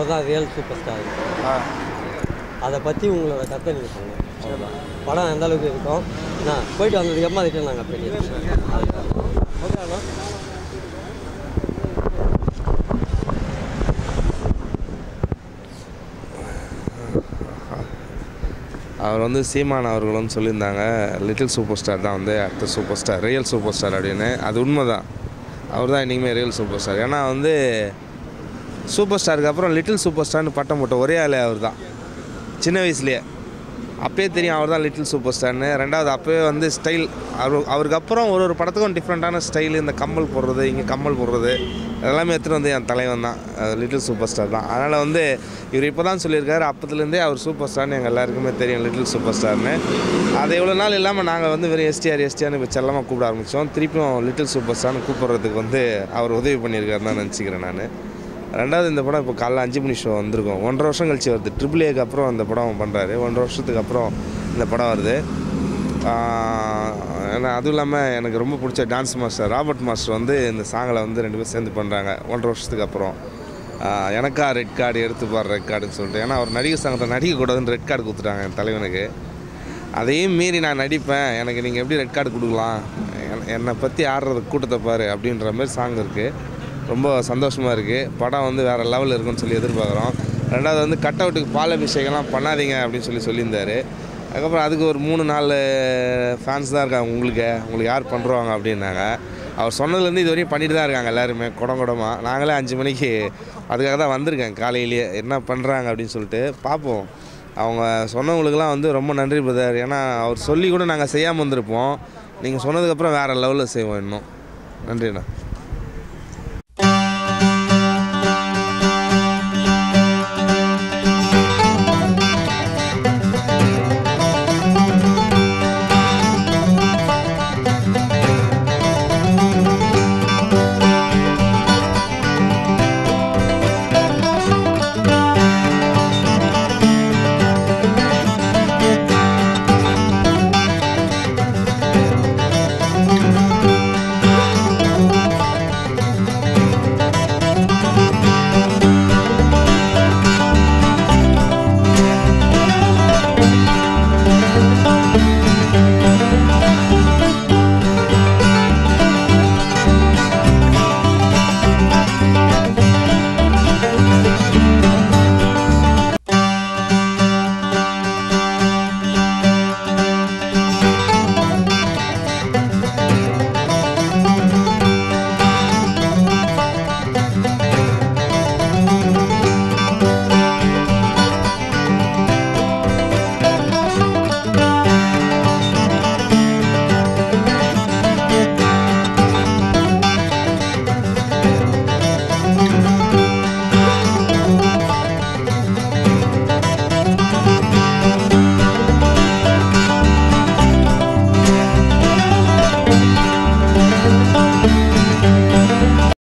அவர் தான் real super star ஆ அதை பற்றி உங்களோட கருத்தை நீங்கள் சொல்லுங்கள் அவ்வளோதான் படம் எந்த அளவுக்கு இருக்கும் என்ன போயிட்டு வந்ததுக்கு அப்புறமா அதுக்கு நாங்கள் பெரிய ஓகே அண்ணா அவர் வந்து சீமான் அவர்கள் வந்து சொல்லியிருந்தாங்க லிட்டில் சூப்பர் ஸ்டார் தான் வந்து அடுத்த super star real super star அப்படின்னு அது உண்மை தான் அவர் தான் இன்றைக்குமே ரியல் சூப்பர் ஸ்டார் ஏன்னா வந்து சூப்பர் ஸ்டாருக்கு அப்புறம் லிட்டில் சூப்பர் ஸ்டார்னு பட்டம் போட்ட ஒரே ஆளே அவர் தான் சின்ன வயசுலேயே அப்பயே தெரியும் அவர் தான் லிட்டில் சூப்பர் ஸ்டார்னு ரெண்டாவது அப்போயே வந்து ஸ்டைல் அவர் அவருக்கு அப்புறம் ஒரு ஒரு படத்துக்கும் டிஃப்ரெண்ட்டான ஸ்டைலு இந்த கம்மல் போடுறது இங்கே கம்மல் போடுறது அதெல்லாமே எடுத்துகிட்டு வந்து என் தலைவன் தான் லிட்டில் சூப்பர் ஸ்டார் தான் அதனால் வந்து இவர் இப்போ தான் சொல்லியிருக்காரு அப்பத்துலேருந்தே அவர் சூப்பர் ஸ்டார்னு எங்கள் எல்லாருக்குமே தெரியும் லிட்டில் சூப்பர் ஸ்டார்னு அது இவ்வளோ நாள் இல்லாமல் நாங்கள் வந்து வெறும் எஸ்டிஆர் எஸ்டிஆர்னு இப்போ செல்லமாக கூப்பிட ஆரம்பித்தோம் திருப்பியும் லிட்டில் சூப்பர் ஸ்டார்னு கூப்பிட்றதுக்கு வந்து அவர் உதவி பண்ணியிருக்காருன்னு தான் நினச்சிக்கிறேன் நான் ரெண்டாவது இந்த படம் இப்போ காலைல அஞ்சு மணி ஷோ வந்திருக்கும் ஒன்றரை வருஷம் கழிச்சு வருது ட்ரிபிள் ஏக்கு அப்புறம் இந்த படம் பண்ணுறாரு ஒன்றரை வருஷத்துக்கு அப்புறம் இந்த படம் வருது ஆஹ் ஏன்னா அதுவும் இல்லாமல் எனக்கு ரொம்ப பிடிச்ச டான்ஸ் மாஸ்டர் ராபர்ட் மாஸ்டர் வந்து இந்த சாங்கில் வந்து ரெண்டு பேரும் சேர்ந்து பண்ணுறாங்க ஒன்றரை வருஷத்துக்கு அப்புறம் ஆஹ் எனக்கா ரெட் கார்டு எடுத்து பாரு ரெட் கார்டுன்னு சொல்லிட்டு ஏன்னா அவர் நடிகர் சங்கத்தில் நடிக்கக்கூடாதுன்னு ரெட் கார்டு கொடுத்துட்டாங்க என் தலைவனுக்கு அதையும் மீறி நான் நடிப்பேன் எனக்கு நீங்கள் எப்படி ரெட் கார்டு கொடுக்கலாம் என்- என்னை பற்றி ஆடுறது கூட்டத்தை பாரு அப்படின்ற மாதிரி சாங் இருக்குது ரொம்ப சந்தோஷமாக இருக்குது படம் வந்து வேறு லெவலில் இருக்குன்னு சொல்லி எதிர்பார்க்குறோம் ரெண்டாவது வந்து கட் அவுட்டுக்கு பால் அபிஷேகம்லாம் பண்ணாதீங்க அப்படின்னு சொல்லி சொல்லியிருந்தாரு அதுக்கப்புறம் அதுக்கு ஒரு மூணு நாலு ஃபேன்ஸ் தான் இருக்காங்க உங்களுக்கு உங்களுக்கு யார் பண்ணுறாங்க அப்படின்னாங்க அவர் சொன்னதுலேருந்து இது வரையும் பண்ணிட்டு தான் இருக்காங்க எல்லாருமே குடம் குடமாக நாங்களே அஞ்சு மணிக்கு அதுக்காக தான் வந்திருக்கேன் காலையிலேயே என்ன பண்ணுறாங்க அப்படின்னு சொல்லிட்டு பார்ப்போம் அவங்க சொன்னவங்களுக்கெல்லாம் வந்து ரொம்ப நன்றி பிரதர் ஏன்னா அவர் சொல்லி கூட நாங்கள் செய்யாமல் வந்திருப்போம் நீங்கள் சொன்னதுக்கப்புறம் வேறு லெவலில் செய்வோம் இன்னும் நன்றிண்ணா